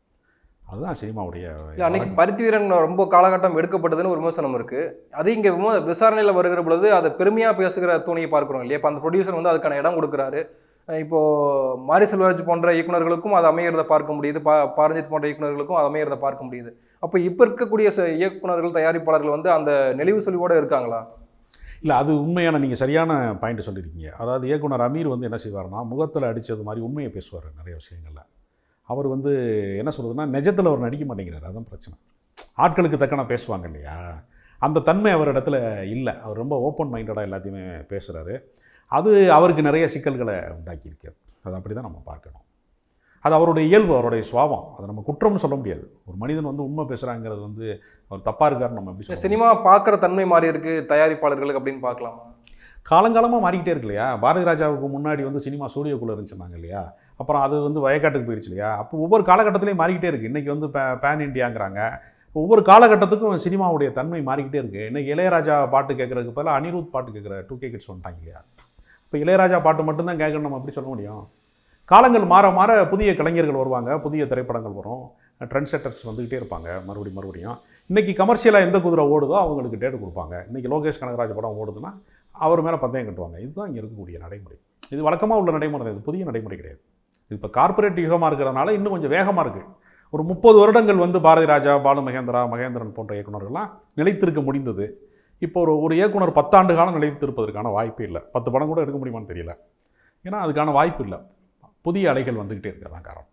அதுதான் சினிமாவுடைய இல்ல அன்னைக்கு பருத்தி வீரன் ரொம்ப காலகட்டம் எடுக்கப்பட்டதுன்னு ஒரு விமர்சனம் இருக்கு அது இங்க விம- விசாரணையில வருகிற பொழுது அதை பெருமையா பேசுகிற தோணியை பார்க்கிறோம் இல்லையா இப்போ அந்த ப்ரொடியூசர் வந்து அதுக்கான இடம் கொடுக்குறாரு அஹ் இப்போ மாரி செல்வராஜ் போன்ற இயக்குனர்களுக்கும் அது அமையறத பார்க்க முடியுது பா பாரஞ்சித் போன்ற இயக்குனர்களுக்கும் அது அமையறத பார்க்க முடியுது அப்போ இப்போ இருக்கக்கூடிய ச- இயக்குனர்கள் தயாரிப்பாளர்கள் வந்து அந்த நெளிவு சொல்லிவோட இருக்காங்களா இல்லை அது உண்மையான நீங்கள் சரியான பாயிண்ட் சொல்லியிருக்கீங்க அதாவது இயக்குனர் அமீர் வந்து என்ன செய்வார்னா முகத்தில் அடித்தது மாதிரி உண்மையை பேசுவார் நிறைய விஷயங்களில் அவர் வந்து என்ன சொல்றதுன்னா நிஜத்தில் அவர் நடிக்க மாட்டேங்கிறார் அதான் பிரச்சனை ஆட்களுக்கு தக்கன பேசுவாங்க இல்லையா அந்த தன்மை அவர் இடத்துல இல்லை அவர் ரொம்ப ஓப்பன் மைண்டடாக எல்லாத்தையுமே பேசுகிறாரு அது அவருக்கு நிறைய சிக்கல்களை உண்டாக்கியிருக்காது அது அப்படி தான் நம்ம பார்க்கணும் அது அவருடைய இயல்பு அவருடைய சுவாபம் அதை நம்ம குற்றம்னு சொல்ல முடியாது ஒரு மனிதன் வந்து உண்மை பேசுகிறாங்கிறது வந்து அவர் தப்பாக இருக்காருன்னு நம்ம எப்படி சொல்ல சினிமா பார்க்குற தன்மை மாறி இருக்கு தயாரிப்பாளர்களுக்கு அப்படின்னு பார்க்கலாமா காலங்காலமாக மாறிக்கிட்டே இருக்கு இல்லையா பாரதி ராஜாவுக்கு முன்னாடி வந்து சினிமா ஸ்டூடியோக்குள்ளே இருந்துச்சுனாங்க இல்லையா அப்புறம் அது வந்து வயக்காட்டுக்கு போயிடுச்சு இல்லையா அப்போ ஒவ்வொரு காலகட்டத்திலையும் மாறிக்கிட்டே இருக்குது இன்றைக்கி வந்து பே- பேன் இண்டியாங்கிறாங்க ஒவ்வொரு காலகட்டத்துக்கும் சினிமாவுடைய தன்மை மாறிக்கிட்டே இருக்குது இன்றைக்கி இளையராஜா பாட்டு கேட்குறதுக்கு பதிலாக அனிருத் பாட்டு கேட்குற டூ கே கிட்ஸ் வந்துட்டாங்க இல்லையா இப்போ இளையராஜா பாட்டு மட்டும்தான் கேட்கணும் நம்ம எப்படி சொல்ல முடியும் காலங்கள் மாற மாற புதிய கலைஞர்கள் வருவாங்க புதிய திரைப்படங்கள் வரும் ட்ரெண்ட் செட்டர்ஸ் வந்துக்கிட்டே இருப்பாங்க மறுபடியும் மறுபடியும் இன்றைக்கி கமர்ஷியலாக எந்த குதிரை ஓடுதோ அவங்களுக்கு டேட்டு கொடுப்பாங்க இன்றைக்கி லோகேஷ் கனகராஜ் படம் ஓடுதுன்னா அவர் மேலே பந்தயம் கட்டுவாங்க இதுதான் இங்கே இருக்கக்கூடிய நடைமுறை இது வழக்கமாக உள்ள நடைமுறை தான். இது புதிய நடைமுறை கிடையாது இது இப்போ கார்ப்பரேட் யுகமாக இருக்கிறதுனால இன்னும் கொஞ்சம் வேகமாக இருக்குது ஒரு முப்பது வருடங்கள் வந்து பாரதி ராஜா பாலு மகேந்திரா மகேந்திரன் போன்ற இயக்குனர்கள்லாம் நிலைத்திருக்க முடிந்தது இப்போ ஒரு ஒரு இயக்குனர் பத்தாண்டு காலம் நிலைத்திருப்பதற்கான வாய்ப்பே இல்லை பத்து படம் கூட எடுக்க முடியுமான்னு தெரியல ஏன்னா அதுக்கான வாய்ப்பு இல்லை புதிய அலைகள் வந்துக்கிட்டே இருக்கிறதான் காரணம்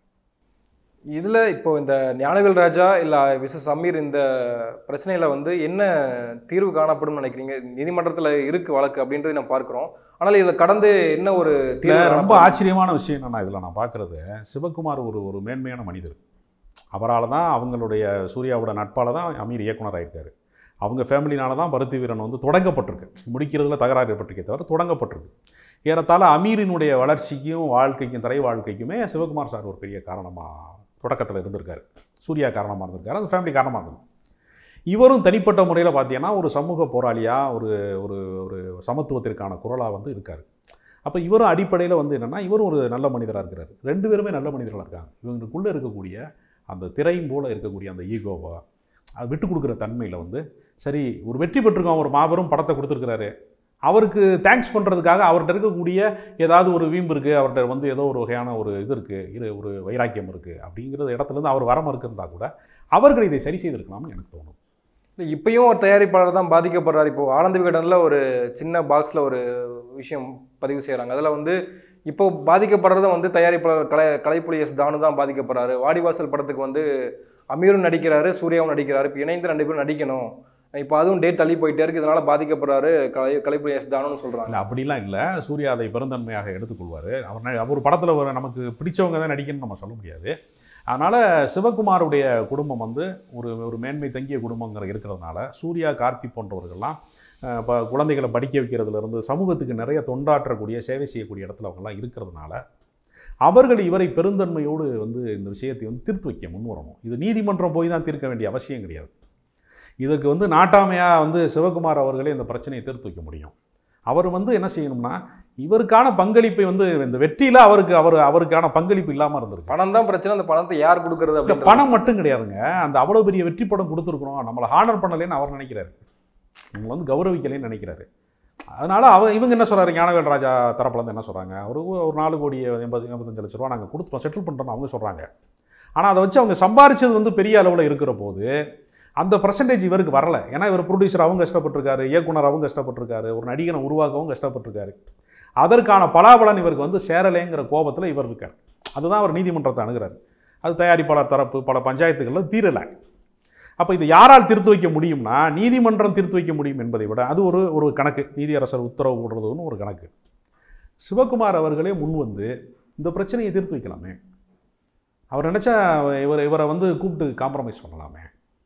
இதுல இப்போ இந்த ஞானவேல் ராஜா இல்ல விசஸ் அமீர் இந்த பிரச்சனையில வந்து என்ன தீர்வு காணப்படும் நினைக்கிறீங்க நீதிமன்றத்துல இருக்கு வழக்கு அப்படின்றது நம்ம பார்க்கிறோம் ஆனால் இதை கடந்து என்ன ஒரு இல்லை தீர்வு ரொம்ப காணப்படும்? ஆச்சரியமான விஷயம் என்னன்னா இதில் நான் பார்க்குறது சிவகுமார் ஒரு ஒரு மேன்மையான மனிதர் அவரால் தான் அவங்களுடைய சூர்யாவோட நட்பால் தான் அமீர் இயக்குனர் ஆயிருக்காரு அவங்க ஃபேமிலினால தான் பருத்தி வீரன் வந்து தொடங்கப்பட்டிருக்கு முடிக்கிறதுல தகராறு ஏற்பட்டிருக்கே தவிர தொடங்கப்பட்டிருக்கு ஏறத்தாழ அமீரினுடைய வளர்ச்சிக்கும் வாழ்க்கைக்கும் திரை வாழ்க்கைக்குமே சிவகுமார் சார் ஒரு பெரிய காரணமாக தொடக்கத்தில் இருந்திருக்காரு சூர்யா காரணமாக இருந்திருக்காரு அந்த ஃபேமிலி காரணமாக இருந்தது இவரும் தனிப்பட்ட முறையில் பார்த்தீங்கன்னா ஒரு சமூக போராளியாக ஒரு ஒரு ஒரு சமத்துவத்திற்கான குரலாக வந்து இருக்கார் அப்போ இவரும் அடிப்படையில் வந்து என்னென்னா இவரும் ஒரு நல்ல மனிதராக இருக்கிறாரு ரெண்டு பேருமே நல்ல மனிதர்களாக இருக்காங்க இவங்களுக்குள்ளே இருக்கக்கூடிய அந்த திரையும் போல் இருக்கக்கூடிய அந்த ஈகோவை அது விட்டு கொடுக்குற தன்மையில் வந்து சரி ஒரு வெற்றி பெற்றிருக்கோம் ஒரு மாபெரும் படத்தை கொடுத்துருக்கிறாரு அவருக்கு தேங்க்ஸ் பண்ணுறதுக்காக அவர்கிட்ட இருக்கக்கூடிய ஏதாவது ஒரு வீம்பு இருக்குது அவர்கிட்ட வந்து ஏதோ ஒரு வகையான ஒரு இது இருக்குது இது ஒரு வைராக்கியம் இருக்குது அப்படிங்கிற இடத்துலேருந்து அவர் வர மறுக்கிறதா கூட அவர்கள் இதை சரி செய்திருக்கலாம்னு எனக்கு தோணும் இல்ல, இப்பயும் ஒரு தயாரிப்பாளர் தான் பாதிக்கப்படுறாரு இப்போ ஆனந்த விகடனில் ஒரு சின்ன பாக்ஸில் ஒரு விஷயம் பதிவு செய்கிறாங்க அதில் வந்து இப்போ பாதிக்கப்படுறது வந்து தயாரிப்பாளர் கலை கலைப்புலி எஸ் தானு தான் பாதிக்கப்படுறாரு வாடிவாசல் படத்துக்கு வந்து அமீரும் நடிக்கிறாரு சூர்யாவும் நடிக்கிறாரு இப்போ இணைந்து ரெண்டு பேரும் நடிக்கணும் இப்போ அதுவும் டேட் தள்ளி போயிட்டே இருக்கு இதனால பாதிக்கப்படுறாரு கலை கலைப்புலி எஸ் தானுன்னு சொல்கிறாங்க இல்லை அப்படிலாம் இல்லை சூர்யா அதை பெருந்தன்மையாக எடுத்துக்கொள்வார் அவர் ந- அவர் படத்தில் ஒரு நமக்கு பிடிச்சவங்க தான் நடிக்கணும்னு நம்ம சொல்ல முடியாது அதனால் சிவகுமாருடைய குடும்பம் வந்து ஒரு ஒரு மேன்மை தங்கிய குடும்பங்கிற இருக்கிறதுனால சூர்யா கார்த்தி போன்றவர்கள்லாம் அஹ், இப்போ குழந்தைகளை படிக்க வைக்கிறதுலேருந்து சமூகத்துக்கு நிறைய தொண்டாற்றக்கூடிய சேவை செய்யக்கூடிய இடத்துல அவங்கெல்லாம் இருக்கிறதுனால அவர்கள் இவரை பெருந்தன்மையோடு வந்து இந்த விஷயத்தை வந்து தீர்த்து வைக்க முன்வரணும் இது நீதிமன்றம் போய் தான் தீர்க்க வேண்டிய அவசியம் கிடையாது இதற்கு வந்து நாட்டாமையாக வந்து சிவகுமார் அவர்களே இந்த பிரச்சனையை தீர்த்து வைக்க முடியும் அவர் வந்து என்ன செய்யணும்னா இவருக்கான பங்களிப்பை வந்து இந்த வெற்றியில் அவருக்கு அவர் அவருக்கான பங்களிப்பு இல்லாமல் இருந்திருக்கு பணம் தான் பிரச்சனை அந்த பணத்தை யார் கொடுக்கறது இல்ல அப்படின்னு பணம் மட்டும் கிடையாதுங்க அந்த அவ்வளோ பெரிய வெற்றி படம் கொடுத்துருக்குறோம் நம்மளை ஹானர் பண்ணலேன்னு அவர் நினைக்கிறாரு நம்மளை வந்து கௌரவிக்கலைன்னு நினைக்கிறாரு அதனால அவ இவங்க என்ன சொல்றாரு ஞானவேல் ராஜா தரப்புல இருந்து என்ன சொல்றாங்க ஒரு ஒரு நாலு கோடி எண்பது எண்பத்தஞ்சு லட்ச ரூபா நாங்கள் கொடுத்துட்டோம் செட்டில் பண்ணிட்டோம்னு அவங்க சொல்றாங்க ஆனால் அதை வச்சு அவங்க சம்பாரிச்சது வந்து பெரிய அளவில் இருக்கிற போது அந்த பர்சன்டேஜ் இவருக்கு வரல ஏன்னா இவர் ப்ரொடியூசர் அவங்க கஷ்டப்பட்டிருக்காரு இயக்குனர் அவங்க கஷ்டப்பட்டிருக்காரு ஒரு நடிகனை உருவாக்கவும் கஷ்டப்பட்டிருக்காரு அதற்கான பலாபலன் இவருக்கு வந்து சேரலைங்கிற கோபத்தில் இவர் இருக்கார் அதுதான் அவர் நீதிமன்றத்தை அணுகிறார் அது தயாரிப்பாளர் தரப்பு பல பஞ்சாயத்துகளில் தீரலை அப்போ இது யாரால் தீர்த்து வைக்க முடியும்னா நீதிமன்றம் தீர்த்து வைக்க முடியும் என்பதை விட அது ஒரு ஒரு கணக்கு நீதியரசர் உத்தரவு போடுறதுன்னு ஒரு கணக்கு சிவகுமார் அவர்களே முன் வந்து இந்த பிரச்சனையை தீர்த்து வைக்கலாமே அவர் நினச்சா இவர் இவரை வந்து கூப்பிட்டு காம்ப்ரமைஸ் பண்ணலாமே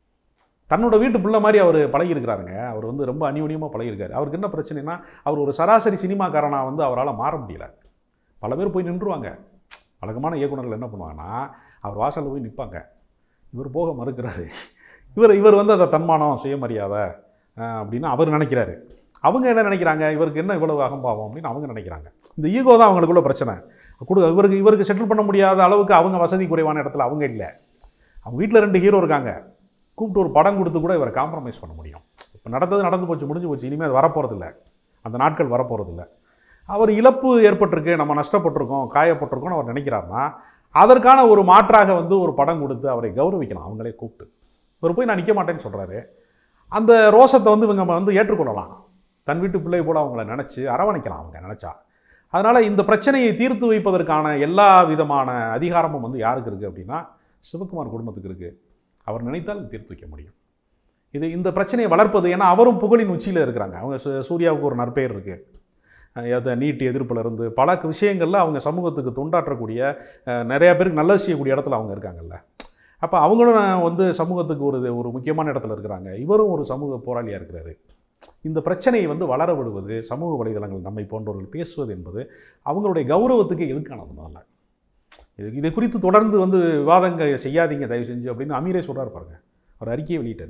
தன்னோட வீட்டு பிள்ளை மாதிரி அவர் பழகியிருக்கிறாருங்க அவர் வந்து ரொம்ப அந்யோன்யமாக பழகியிருக்காரு அவருக்கு என்ன பிரச்சனைனா அவர் ஒரு சராசரி சினிமாக்காரனா வந்து அவரால் மாற முடியல பல பேர் போய் நின்றுவாங்க வழக்கமான இயக்குனர்கள் என்ன பண்ணுவாங்கன்னா அவர் வாசலில் போய் நிற்பாங்க இவர் போக மறுக்கிறாரு இவர் இவர் வந்து அதை தன்மானம் சுயமரியாதை அஹ், அப்படின்னு அவர் நினைக்கிறாரு அவங்க என்ன நினைக்கிறாங்க இவருக்கு என்ன இவ்வளவு அகம்பாவம் அப்படின்னு அவங்க நினைக்கிறாங்க இந்த ஈகோ தான் அவங்களுக்குள்ள பிரச்சனை கொடு இவருக்கு இவருக்கு செட்டில் பண்ண முடியாத அளவுக்கு அவங்க வசதி குறைவான இடத்துல அவங்க இல்லை அவங்க வீட்டில் ரெண்டு ஹீரோ இருக்காங்க கூப்பிட்டு ஒரு படம் கொடுத்து கூட இவரை காம்ப்ரமைஸ் பண்ண முடியும் இப்போ நடந்தது நடந்து போச்சு முடிஞ்சு போச்சு இனிமேல் அது வரப்போகிறதில்ல அந்த நாட்கள் வரப்போகிறதில்ல அவர் இழப்பு ஏற்பட்டிருக்கு நம்ம நஷ்டப்பட்டிருக்கோம் காயப்பட்டிருக்கோம்னு அவர் நினைக்கிறாருன்னா அதற்கான ஒரு மாற்றாக வந்து ஒரு படம் கொடுத்து அவரை கௌரவிக்கலாம் அவங்களே கூப்பிட்டு இவர் போய் நான் நிற்க மாட்டேன்னு சொல்கிறாரு அந்த ரோசத்தை வந்து இவங்க வந்து ஏற்றுக்கொள்ளலாம் தன் வீட்டு பிள்ளை போல அவங்கள நினச்சி அரவணைக்கலாம் அவங்க நினச்சா அதனால் இந்த பிரச்சனையை தீர்த்து வைப்பதற்கான எல்லா விதமான அதிகாரமும் வந்து யாருக்கு இருக்குது அப்படின்னா சிவகுமார் குடும்பத்துக்கு இருக்குது அவர் நினைத்தால் தீர்த்து வைக்க முடியும் இது இந்த பிரச்சனையை வளர்ப்பது ஏன்னா அவரும் புகழின் உச்சியில் இருக்கிறாங்க அவங்க சு- சூர்யாவுக்கு ஒரு நற்பெயர் இருக்குது அதை நீட் எதிர்ப்புல இருந்து பல விஷயங்களில் அவங்க சமூகத்துக்கு தொண்டாற்றக்கூடிய அஹ், நிறைய பேருக்கு நல்லது செய்யக்கூடிய இடத்துல அவங்க இருக்காங்கல்ல அப்போ அவங்களும் வந்து சமூகத்துக்கு ஒரு ஒரு முக்கியமான இடத்துல இருக்கிறாங்க இவரும் ஒரு சமூக போராளியாக இருக்கிறாரு இந்த பிரச்சனையை வந்து வளர விடுவது சமூக வலைதளங்கள் நம்மை போன்றவர்கள் பேசுவது என்பது அவங்களுடைய கௌரவத்துக்கு எதுக்கானது முதல்ல இது இதை குறித்து தொடர்ந்து வந்து விவாதங்கள் செய்யாதீங்க தயவு செஞ்சு அப்படின்னு அமீரே சொல்றாரு பாருங்க அவர் அறிக்கையை வெளியிட்டாரு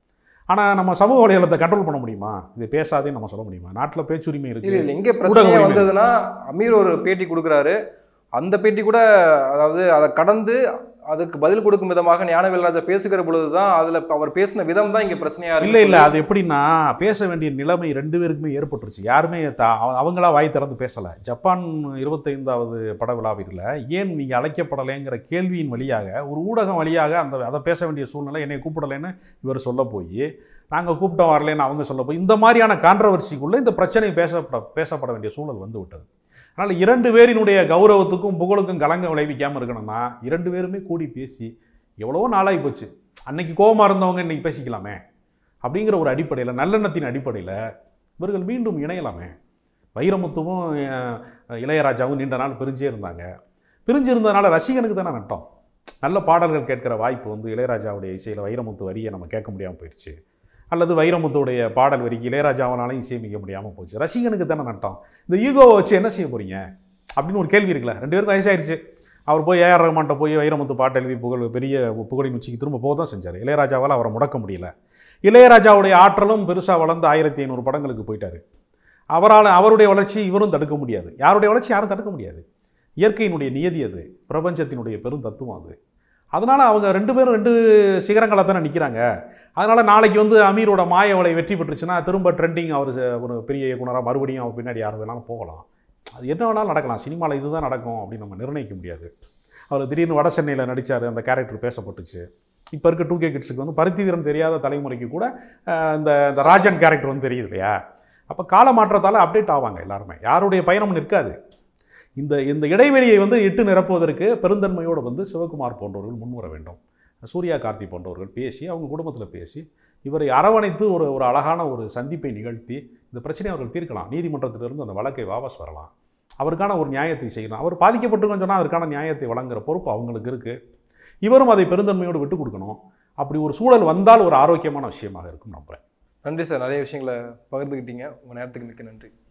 ஆனால் நம்ம சமூக வலைதளத்தை கண்ட்ரோல் பண்ண முடியுமா இதை பேசாதேன்னு நம்ம சொல்ல முடியுமா நாட்டில் பேச்சுரிமை இல்ல இருக்கு இல்ல எங்க ஊடக பிரச்சனை உரிமை. வந்ததுன்னா அமீர் ஒரு பேட்டி கொடுக்குறாரு அந்த பேட்டி கூட அதாவது அதை கடந்து அதுக்கு பதில் கொடுக்கும் விதமாக ஞானவேல் ராஜா பேசுகிற பொழுது தான் அதுல அவர் பேசின விதம் தான் இங்க பிரச்சனையா இருக்கு இல்லை இல்லை அது எப்படின்னா பேச வேண்டிய நிலைமை ரெண்டு பேருக்குமே ஏற்பட்டுருச்சு யாருமே த- அவ- அவங்களா வாய் திறந்து பேசலை ஜப்பான் இருபத்தைந்தாவது பட விழாவில் ஏன் நீங்கள் அழைக்கப்படலைங்கிற கேள்வியின் வழியாக ஒரு ஊடகம் வழியாக அந்த அதை பேச வேண்டிய சூழ்நிலை என்னை கூப்பிடலைன்னு இவர் சொல்ல போய் நாங்கள் கூப்பிட்டோம் வரலைன்னு அவங்க சொல்ல போய் இந்த மாதிரியான கான்ட்ரவர்சிக்குள்ளே இந்த பிரச்சனை பேசப்பட பேசப்பட வேண்டிய சூழல் வந்து விட்டது அதனால் இரண்டு பேரினுடைய கௌரவத்துக்கும் புகழுக்கும் கலங்க விளைவிக்காமல் இருக்கணும்னா இரண்டு பேருமே கூடி பேசி எவ்வளவோ நாளாகி போச்சு அன்னைக்கு கோபமாக இருந்தவங்க இன்னைக்கு பேசிக்கலாமே அப்படிங்கிற ஒரு அடிப்படையில் நல்லெண்ணத்தின் அடிப்படையில் இவர்கள் மீண்டும் இணையலாமே வைரமுத்துவும் அஹ், இளையராஜாவும் நீண்ட நாள் பிரிஞ்சே இருந்தாங்க பிரிஞ்சு இருந்ததுனால ரசிகனுக்கு தானே நட்டம் நல்ல பாடல்கள் கேட்கிற வாய்ப்பு வந்து இளையராஜாவுடைய இசையில் வைரமுத்து வரியை நம்ம கேட்க முடியாமல் போயிடுச்சு அல்லது வைரமுத்துடைய பாடல் வரிக்கு இளையராஜாவனாலையும் இசையமைக்க முடியாமல் போச்சு ரசிகனுக்கு தானே நட்டம் இந்த ஈகோவை வச்சு என்ன செய்ய போறீங்க அப்படின்னு ஒரு கேள்வி இருக்குல்ல ரெண்டு பேருக்கும் வயசாயிருச்சு அவர் போய் ஏஆர் ரஹ்மான்ட்ட போய் வைரமுத்து பாட்டு எழுதி புகழ் பெரிய புகழின் உச்சிக்கு திரும்ப போக தான் செஞ்சார் இளையராஜாவால் அவரை முடக்க முடியல இளையராஜாவுடைய ஆற்றலும் பெருசாக வளர்ந்து ஆயிரத்தி ஐநூறு படங்களுக்கு போயிட்டாரு அவரால் அவருடைய வளர்ச்சி இவரும் தடுக்க முடியாது யாருடைய வளர்ச்சி யாரும் தடுக்க முடியாது இயற்கையினுடைய நியதி அது பிரபஞ்சத்தினுடைய பெரும் தத்துவம் அது அதனால் அவங்க ரெண்டு பேரும் ரெண்டு சிகரங்களை தானே நிற்கிறாங்க அதனால் நாளைக்கு வந்து அமீரோட மாய வலை வெற்றி பெற்றுச்சுன்னா திரும்ப ட்ரெண்டிங் அவர் ச- ஒரு பெரிய இயக்குனராக மறுபடியும் அவர் பின்னாடி யார் வேணாலும் போகலாம் அது என்ன வேணாலும் நடக்கலாம் சினிமாவில் இதுதான் நடக்கும் அப்படின்னு நம்ம நிர்ணயிக்க முடியாது அவர் திடீர்னு வட சென்னையில் நடித்தார் அந்த கேரக்டர் பேசப்பட்டுச்சு இப்போ இருக்க டூ கே கிட்ஸுக்கு வந்து பருத்தி வீரம் தெரியாத தலைமுறைக்கு கூட அஹ், இந்த இந்த ராஜன் கேரக்டர் வந்து தெரியுது இல்லையா அப்போ கால மாற்றத்தால் அப்டேட் ஆவாங்க எல்லாருமே யாருடைய பயணமும் நிற்காது இந்த இந்த இடைவெளியை வந்து இட்டு நிரப்புவதற்கு பெருந்தன்மையோடு வந்து சிவகுமார் போன்றவர்கள் முன்வர வேண்டும் சூர்யா கார்த்தி போன்றவர்கள் பேசி அவங்க குடும்பத்தில் பேசி இவரை அரவணைத்து ஒரு ஒரு அழகான ஒரு சந்திப்பை நிகழ்த்தி இந்த பிரச்சனையை அவர்கள் தீர்க்கலாம் நீதிமன்றத்திலிருந்து அந்த வழக்கை வாபஸ் வரலாம் அவருக்கான ஒரு நியாயத்தை செய்யணும் அவர் பாதிக்கப்பட்டிருக்கோன்னு சொன்னால் அதற்கான நியாயத்தை வழங்குற பொறுப்பு அவங்களுக்கு இருக்குது இவரும் அதை பெருந்தன்மையோடு விட்டு கொடுக்கணும் அப்படி ஒரு சூழல் வந்தால் ஒரு ஆரோக்கியமான விஷயமாக இருக்கும் நம்புகிறேன் நன்றி சார் நிறைய விஷயங்களை பகிர்ந்துக்கிட்டீங்க உங்க நேரத்துக்கு மிக்க நன்றி